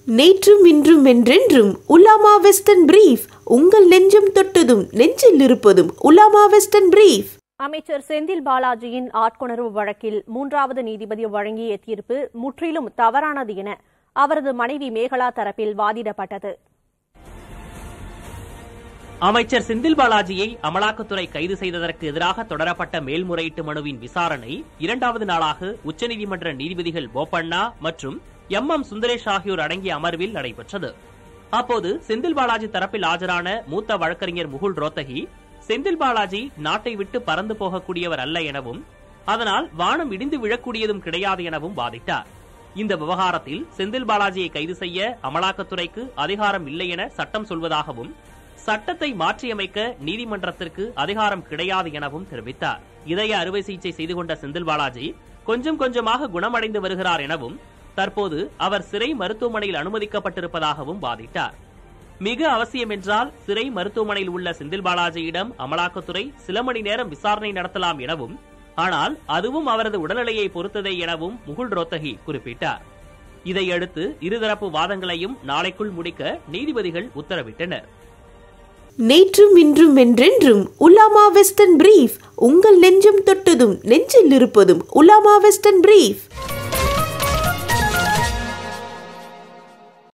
நேற்றும் இன்றும் என்றென்றும் உலாமா வெஸ்டர்ன் பிரீஃப் உங்கள் நெஞ்சம் தொட்டதும் நெஞ்சில் இருப்பதும் உலாமா வெஸ்டர்ன் பிரீஃப் அமைச்சர் செந்தில் பாலாஜியின் ஆட்கொணர்வு வழக்கில் மூன்றாவது நீதிபதி வழங்கிய தீர்ப்பு முற்றிலும் தவறானது என அவரது மனைவி மேகலா தரப்பில் வாதிடப்பட்டது அமைச்சர் செந்தில் பாலாஜியை அமலாக்கத்துறை கைது செய்ததற்கு எதிராக தொடரப்பட்ட மேல்முறையீட்டு மனுவின் விசாரணை இரண்டாவது நாளாக உச்சநீதிமன்ற நீதிபதிகள் போபண்ணா மற்றும் எம் எம் சுந்தரேஷ் ஆகியோர் அடங்கிய அமர்வில் நடைபெற்றது அப்போது செந்தில் பாலாஜி தரப்பில் ஆஜரான மூத்த வழக்கறிஞர் முகுல் ரோத்தகி செந்தில் பாலாஜி நாட்டை விட்டு பறந்து போகக்கூடியவர் அல்ல எனவும் அதனால் வானம் இடிந்து விழக்கூடியதும் கிடையாது எனவும் வாதிட்டார் இந்த விவகாரத்தில் செந்தில் பாலாஜியை கைது செய்ய அமலாக்கத்துறைக்கு அதிகாரம் இல்லை என சட்டம் சொல்வதாகவும் சட்டத்தை மாற்றியமைக்க நீதிமன்றத்திற்கு அதிகாரம் கிடையாது எனவும் தெரிவித்தார் இதய அறுவை சிகிச்சை செய்து கொண்ட செந்தில் பாலாஜி கொஞ்சம் கொஞ்சமாக குணமடைந்து வருகிறார் எனவும் தற்போது அவர் சிறை மருத்துவமனையில் அனுமதிக்கப்பட்டிருப்பதாகவும் வாதிட்டார் மிக அவசியம் என்றால் சிறை மருத்துவமனையில் உள்ள செந்தில் பாலாஜியிடம் அமலாக்கத்துறை சில மணி நேரம் விசாரணை நடத்தலாம் எனவும் ஆனால் அதுவும் அவரது உடல்நிலையை பொறுத்ததே எனவும் முகுல் ரோத்தகி குறிப்பிட்டார் இதையடுத்து இருதரப்பு வாதங்களையும் நாளைக்குள் முடிக்க நீதிபதிகள் உத்தரவிட்டனர் நேற்றும் இன்றும் என்றென்றும் உலாமா வெஸ்டர்ன் பிரீஃப் உங்கள் நெஞ்சம் தொட்டதும் நெஞ்சில் இருப்பதும் உலாமா வெஸ்டர்ன் பிரீஃப்